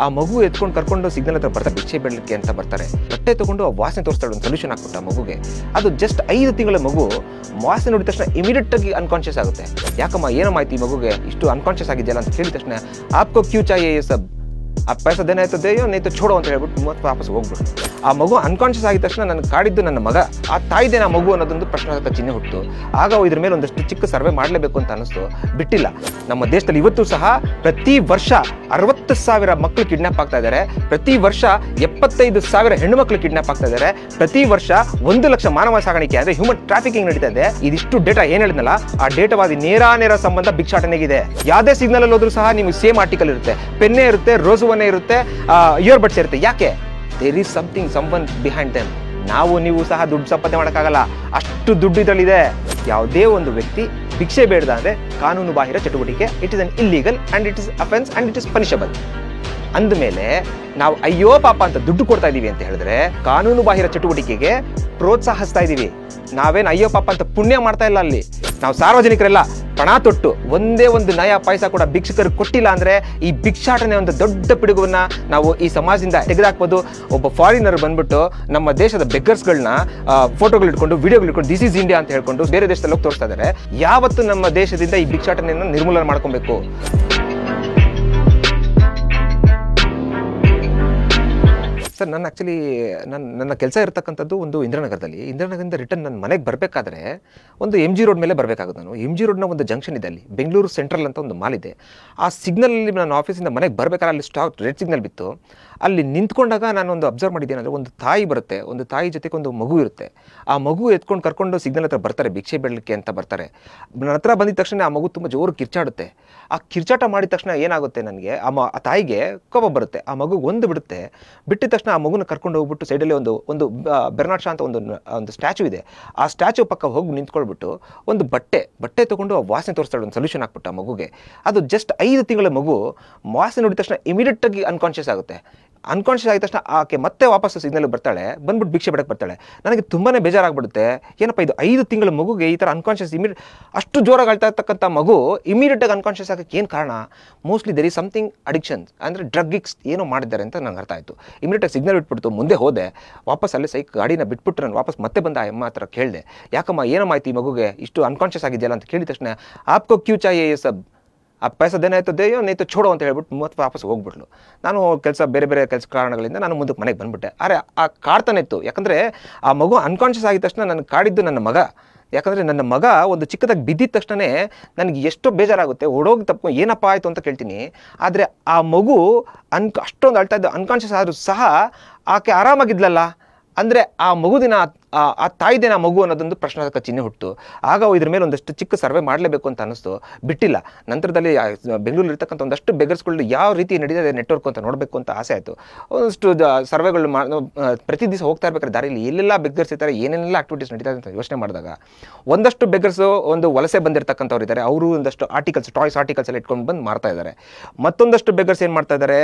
ಆ ಮಗು ಎತ್ಕೊಂಡು ಕರ್ಕೊಂಡು ಸಿಗ್ನಲ್ ಹತ್ರ ಬರ್ತಾರೆ ಭಿಕ್ಷೆ ಬೇಡಲಿಕ್ಕೆ ಅಂತ ಬರ್ತಾರೆ ಬಟ್ಟೆ ತಗೊಂಡು ಆ ವಾಸನೆ ತೋರಿಸ್ತಾಳೆ ಒಂದು ಸೊಲ್ಯೂಷನ್ ಹಾಕ್ಬಿಟ್ಟು ಆ ಮಗುಗೆ ಅದು ಜಸ್ಟ್ ಐದು ತಿಂಗಳ ಮಗು ವಾಸನೆ ನೋಡಿದ ತಕ್ಷಣ ಇಮಿಡಿಯೇಟ್ ಆಗಿ ಅನ್ಕಾನ್ಷಿಯಸ್ ಆಗುತ್ತೆ ಯಾಕಮ್ಮ ಏನಮ್ಮ ಆಯ್ತು ಈ ಮಗುಗೆ ಇಷ್ಟು ಅನ್ಕಾನ್ಷಿಯಸ್ ಆಗಿದೆಯಲ್ಲ ಅಂತ ಕೇಳಿದ ತಕ್ಷಣ ಆಪ್ಕೋ ಕ್ಯೂ ಚಾಯೇ ये सब ಆ ಪೈಸ ದೇನಾಯ್ತದೆಯೋ ನೇತು ಛೋಡೋ ಅಂತ ಹೇಳ್ಬಿಟ್ಟು ಮತ್ತೆ ವಾಪಸ್ ಹೋಗ್ಬಿಡು ಆ ಮಗು ಅನ್ಕಾನ್ಷಿಯಸ್ ಆಗಿದ ತಕ್ಷಣ ನಾನು ಕಾಡಿದ್ದು ನನ್ನ ಮಗ ಆ ತಾಯಿದೇನ ಮಗು ಅನ್ನೋದೊಂದು ಪ್ರಶ್ನಾರ್ಥಕ ಚಿಹ್ನೆ ಹುಟ್ಟು ಆಗ ಇದ್ರ ಮೇಲೆ ಒಂದಷ್ಟು ಚಿಕ್ಕ ಸರ್ವೆ ಮಾಡಲೇಬೇಕು ಅಂತ ಅನಿಸ್ತು ಬಿಟ್ಟಿಲ್ಲ ನಮ್ಮ ದೇಶದಲ್ಲಿ ಇವತ್ತು ಸಹ ಪ್ರತಿ ವರ್ಷ ಅರವತ್ತು ಸಾವಿರ ಮಕ್ಕಳು ಕಿಡ್ನಾಪ್ ಆಗ್ತಾ ಇದ್ದಾರೆ ಪ್ರತಿ ವರ್ಷ ಎಪ್ಪತ್ತೈದು ಸಾವಿರ ಹೆಣ್ಣು ಮಕ್ಕಳು ಕಿಡ್ನಾಪ್ ಆಗ್ತಾ ಇದ್ದಾರೆ ಪ್ರತಿ ವರ್ಷ ಒಂದು ಲಕ್ಷ ಮಾನವ ಸಾಗಾಣಿಕೆ ಅಂದ್ರೆ ಹ್ಯೂಮನ್ ಟ್ರಾಫಿಕಿಂಗ್ ನಡೀತಾ ಇದೆ ಇದಿಷ್ಟು ಡೇಟಾ ಏನ್ ಹೇಳಿದ್ನಲ್ಲ ಆ ಡೇಟಾವಾದಿ ನೇರ ನೇರ ಸಂಬಂಧ ಭಿಕ್ಷಾಟನೆಗಿದೆ ಯಾವುದೇ ಸಿಗ್ನಲ್ ಅಲ್ಲಿ ಹೋದ್ರೂ ಸಹ ನೀವು ಸೇಮ್ ಆರ್ಟಿಕಲ್ ಇರುತ್ತೆ ಪೆನ್ನೇ ಇರುತ್ತೆ ರೋಸುವನ್ನೇ ಇರುತ್ತೆ ಇಯರ್ ಬಡ್ಸ್ ಇರುತ್ತೆ ಯಾಕೆ ದೇರ್ ಈಸ್ ಸಮಥಿಂಗ್ ಸಂಬನ್ ಬಿಹೈಂಡ್ ದೆಮ್ ನಾವು ನೀವು ಸಹ ದುಡ್ಡು ಸಂಪಾದನೆ ಮಾಡೋಕ್ಕಾಗಲ್ಲ ಅಷ್ಟು ದುಡ್ಡು ಇದರಲ್ಲಿದೆ ಯಾವುದೇ ಒಂದು ವ್ಯಕ್ತಿ ಭಿಕ್ಷೆ ಬೇಡದ ಅಂದ್ರೆ ಕಾನೂನು ಬಾಹಿರ ಚಟುವಟಿಕೆ it is an illegal and it is offence and it is punishable ಅಂದಮೇಲೆ ನಾವು ಅಯ್ಯೋ ಪಾಪ ಅಂತ ದುಡ್ಡು ಕೊಡ್ತಾ ಇದೀವಿ ಅಂತ ಹೇಳಿದ್ರೆ ಕಾನೂನು ಬಾಹಿರ ಚಟುವಟಿಕೆಗೆ ಪ್ರೋತ್ಸಾಹಿಸ್ತಾ ಇದೀವಿ ನಾವೇನು ಅಯ್ಯೋ ಪಾಪ ಅಂತ ಪುಣ್ಯ ಮಾಡ್ತಾ ಇಲ್ಲ ಅಲ್ಲಿ ನಾವು ಸಾರ್ವಜನಿಕರೆಲ್ಲ ಪಣ ತೊಟ್ಟು ಒಂದೇ ಒಂದು ನಯ ಪೈಸಾ ಕೂಡ ಭಿಕ್ಷಕರು ಕೊಟ್ಟಿಲ್ಲ ಅಂದ್ರೆ ಈ ಭಿಕ್ಷಾಟನೆ ಒಂದು ದೊಡ್ಡ ಪಿಡುಗನ್ನ ನಾವು ಈ ಸಮಾಜದಿಂದ ತೆಗೆದಾಕ್ಬೋದು ಒಬ್ಬ ಫಾರಿನರ್ ಬಂದ್ಬಿಟ್ಟು ನಮ್ಮ ದೇಶದ ಬೆಗ್ಗರ್ಸ್ಗಳನ್ನ ಫೋಟೋಗಳು ಇಟ್ಕೊಂಡು ವಿಡಿಯೋಗಳು ಇಟ್ಕೊಂಡು ದಿಸ್ ಇಸ್ ಇಂಡಿಯಾ ಅಂತ ಹೇಳ್ಕೊಂಡು ಬೇರೆ ದೇಶದಲ್ಲಿ ಹೋಗಿ ತೋರಿಸ್ತಾ ಇದ್ದಾರೆ ಯಾವತ್ತು ನಮ್ಮ ದೇಶದಿಂದ ಈ ಭಿಕ್ಷಾಟನೆಯನ್ನು ನಿರ್ಮೂಲನೆ ಮಾಡ್ಕೊಬೇಕು ಸರ್ ನನ್ನ ಆ್ಯಕ್ಚುಲಿ ನನ್ನ ನನ್ನ ಕೆಲಸ ಇರತಕ್ಕಂಥದ್ದು ಒಂದು ಇಂದ್ರನಗರದಲ್ಲಿ ಇಂದ್ರನಗರದಿಂದ ರಿಟರ್ನ್ ನನ್ನ ಮನೆಗೆ ಬರಬೇಕಾದ್ರೆ ಒಂದು ಎಮ್ ಜಿ ರೋಡ್ ಮೇಲೆ ಬರಬೇಕಾಗುತ್ತೆ ನಾನು ಎಮ್ ಜಿ ರೋಡ್ನ ಒಂದು ಜಂಕ್ಷನ್ ಇದೆ ಅಲ್ಲಿ ಬೆಂಗಳೂರು ಸೆಂಟ್ರಲ್ ಅಂತ ಒಂದು ಮಾಲ್ ಇದೆ ಆ ಸಿಗ್ನಲಲ್ಲಿ ನಾನು ಆಫೀಸಿಂದ ಮನೆಗೆ ಬರಬೇಕಾದ್ರೆ ಅಲ್ಲಿ ಸ್ಟಾಕ್ ರೆಡ್ ಸಿಗ್ನಲ್ ಬಿತ್ತು ಅಲ್ಲಿ ನಿಂತ್ಕೊಂಡಾಗ ನಾನು ಒಂದು ಅಬ್ಸರ್ವ್ ಮಾಡಿದ್ದೇನೆಂದರೆ ಒಂದು ತಾಯಿ ಬರುತ್ತೆ ಒಂದು ತಾಯಿ ಜೊತೆಗೆ ಒಂದು ಮಗು ಇರುತ್ತೆ ಆ ಮಗು ಎತ್ಕೊಂಡು ಕರ್ಕೊಂಡು ಸಿಗ್ನಲ್ ಹತ್ರ ಬರ್ತಾರೆ ಭಿಕ್ಷೆ ಬೇಡಲಿಕ್ಕೆ ಅಂತ ಬರ್ತಾರೆ ನನ್ನ ಹತ್ರ ಬಂದಿದ ತಕ್ಷಣ ಆ ಮಗು ತುಂಬ ಜೋರು ಕಿರ್ಚಾಡುತ್ತೆ ಆ ಕಿರ್ಚಾಟ ಮಾಡಿದ ತಕ್ಷಣ ಏನಾಗುತ್ತೆ ನನಗೆ ಆ ಮ ಆ ತಾಯಿಗೆ ಕೋಪ ಬರುತ್ತೆ ಆ ಮಗು ಒಂದು ಬಿಡುತ್ತೆ ಬಿಟ್ಟಿದ ತಕ್ಷಣ ಆ ಮಗುನ ಕರ್ಕೊಂಡು ಹೋಗ್ಬಿಟ್ಟು ಸೈಡಲ್ಲಿ ಒಂದು ಒಂದು ಬೆರ್ನಾಡ್ ಶಾ ಅಂತ ಒಂದು ಒಂದು ಸ್ಟ್ಯಾಚು ಇದೆ ಆ ಸ್ಟ್ಯಾಚು ಪಕ್ಕ ಹೋಗಿ ನಿಂತ್ಕೊಳ್ಬಿಟ್ಟು ಒಂದು ಬಟ್ಟೆ ಬಟ್ಟೆ ತೊಗೊಂಡು ಆ ವಾಸನೆ ತೋರಿಸ್ತಾಳೆ ಒಂದು ಸೊಲ್ಯೂಷನ್ ಹಾಕ್ಬಿಟ್ಟು ಆ ಮಗುಗೆ ಅದು ಜಸ್ಟ್ ಐದು ತಿಂಗಳ ಮಗು ವಾಸನೆ ನೋಡಿದ ತಕ್ಷಣ ಇಮಿಡಿಯೇಟ್ ಆಗಿ ಅನ್ಕಾನ್ಷಿಯಸ್ ಆಗುತ್ತೆ ಅನ್ಕಾನ್ಷಿಯಸ್ ಆಗಿದ ತಕ್ಷಣ ಆಕೆ ಮತ್ತೆ ವಾಪಸ್ ಸಿಗ್ನಲ್ ಬರ್ತಾಳೆ ಬಂದ್ಬಿಟ್ಟು ಭಿಕ್ಷೆ ಬಿಡಕ್ಕೆ ಬರ್ತಾಳೆ ನನಗೆ ತುಂಬಾ ಬೇಜಾರಾಗ್ಬಿಡುತ್ತೆ ಏನಪ್ಪ ಇದು ಐದು ತಿಂಗಳ ಮಗುಗೆ ಈ ಥರ ಅನ್ಕಾನ್ಷಿಯಸ್ ಇಮಿಡಿಯೇಟ್ ಅಷ್ಟು ಜೋರಾಗಿ ಅಳ್ತಾ ಇರ್ತಕ್ಕಂಥ ಮಗು ಇಮಿಡಿಯೇಟ್ ಆಗಿ ಅನ್ಕಾನ್ಷಿಯಸ್ ಆಗಕ್ಕೆ ಏನು ಕಾರಣ mostly there is something addiction ಅಂದರೆ ಡ್ರಗ್ಗಿಕ್ಸ್ ಏನೋ ಮಾಡಿದ್ದಾರೆ ಅಂತ ನಂಗೆ ಅರ್ಥ ಆಯಿತು ಇಮಿಡಿಯೇಟ್ ಆಗಿ ಸಿಗ್ನಲ್ ಬಿಟ್ಬಿಡ್ತು ಮುಂದೆ ಹೋದೆ ವಾಪಸ್ ಅಲ್ಲೇ ಸೈಕ್ ಗಾಡಿನ ಬಿಟ್ಬಿಟ್ಟು ನಾನು ವಾಪಸ್ ಮತ್ತೆ ಬಂದ ಆ ಅಮ್ಮ ಹತ್ರ ಕೇಳಿದೆ ಯಾಕಮ್ಮ ಏನಮ್ಮ ಆಯ್ತು ಈ ಮಗುಗೆ ಇಷ್ಟು ಅನ್ಕಾನ್ಷಿಯಸ್ ಆಗಿದೆಯಲ್ಲ ಅಂತ ಕೇಳಿದ ತಕ್ಷಣ ಆಪ್ಕೋ ಕ್ಯೂ ಚಾಯೇ ये सब ಆ ಪೈಸ ದೇನಾಯ್ತದೆಯೋ ನೇತು ಛೋಡೋ ಅಂತ ಹೇಳ್ಬಿಟ್ಟು ಮತ್ತೆ ವಾಪಸ್ ಹೋಗ್ಬಿಟ್ಲು ನಾನು ಕೆಲಸ ಬೇರೆ ಬೇರೆ ಕೆಲಸ ಕಾರಣಗಳಿಂದ ನಾನು ಮುಂದಕ್ಕೆ ಮನೆಗೆ ಬಂದ್ಬಿಟ್ಟೆ ಆದರೆ ಆ ಕಾಡ್ತಾನೆ ಇತ್ತು ಯಾಕಂದರೆ ಆ ಮಗು ಅನ್ಕಾನ್ಷಿಯಸ್ ಆಗಿದ ತಕ್ಷಣ ನನಗೆ ಕಾಡಿದ್ದು ನನ್ನ ಮಗ ಯಾಕಂದರೆ ನನ್ನ ಮಗ ಒಂದು ಚಿಕ್ಕದಾಗಿ ಬಿದ್ದಿದ ತಕ್ಷಣ ನನಗೆ ಎಷ್ಟೋ ಬೇಜಾರಾಗುತ್ತೆ ಓಡೋಗಿ ತಪ್ಕೊಂಡು ಏನಪ್ಪ ಆಯಿತು ಅಂತ ಕೇಳ್ತೀನಿ ಆದರೆ ಆ ಮಗು ಅನ್ ಅಷ್ಟೊಂದು ಅಳ್ತಾ ಇದ್ದು ಅನ್ಕಾನ್ಷಿಯಸ್ ಆದರೂ ಸಹ ಆಕೆ ಆರಾಮಾಗಿದ್ಲಲ್ಲ ಅಂದರೆ ಆ ಮಗುದಿನ ಆ- ಆ ತಾಯಿದೇನ ಮಗು ಅನ್ನೋದೊಂದು ಪ್ರಶ್ನಾರ್ಥಕ ಚಿಹ್ನೆ ಹುಟ್ಟು ಆಗ ಇದ್ರ ಮೇಲೆ ಒಂದಷ್ಟು ಚಿಕ್ಕ ಸರ್ವೆ ಮಾಡಲೇಬೇಕು ಅಂತ ಅನಿಸ್ತು ಬಿಟ್ಟಿಲ್ಲ ನಂತರದಲ್ಲಿ ಆ ಬೆಂಗಳೂರಲ್ಲಿ ಇರ್ತಕ್ಕಂಥ ಒಂದಷ್ಟು ಬೆಗರ್ಸ್ಗಳು ಯಾವ ರೀತಿ ನಡೀತದೆ ನೆಟ್ವರ್ಕ್ ಅಂತ ನೋಡಬೇಕು ಅಂತ ಆಸೆ ಆಯಿತು ಒಂದಷ್ಟು ಸರ್ವೆಗಳು ಮಾ ಆ, ಪ್ರತಿ ದಿವಸ ಹೋಗ್ತಾ ಇರ್ಬೇಕಾದ್ರೆ ದಾರಿಯಲ್ಲಿ ಎಲ್ಲೆಲ್ಲ ಬೆಗ್ಗರ್ಸ್ ಇರ್ತಾರೆ ಏನೆಲ್ಲ ಆಕ್ಟಿವಿಟೀಸ್ ನಡೀತಾ ಇದೆ ಅಂತ ಯೋಚನೆ ಮಾಡಿದಾಗ ಒಂದಷ್ಟು ಬೆಗ್ಗರ್ಸು ಒಂದು ವಲಸೆ ಬಂದಿರತಕ್ಕಂಥವ್ರು ಇದ್ದಾರೆ ಅವರು ಒಂದಷ್ಟು ಆರ್ಟಿಕಲ್ಸ್ ಟಾಯ್ಸ್ ಆರ್ಟಿಕಲ್ಸ್ ಎಲ್ಲ ಇಟ್ಕೊಂಡು ಬಂದು ಮಾರ್ತಾ ಇದ್ದಾರೆ ಮತ್ತೊಂದಷ್ಟು ಬೆಗ್ಗರ್ಸ್ ಏನು ಮಾಡ್ತಾ ಇದ್ದಾರೆ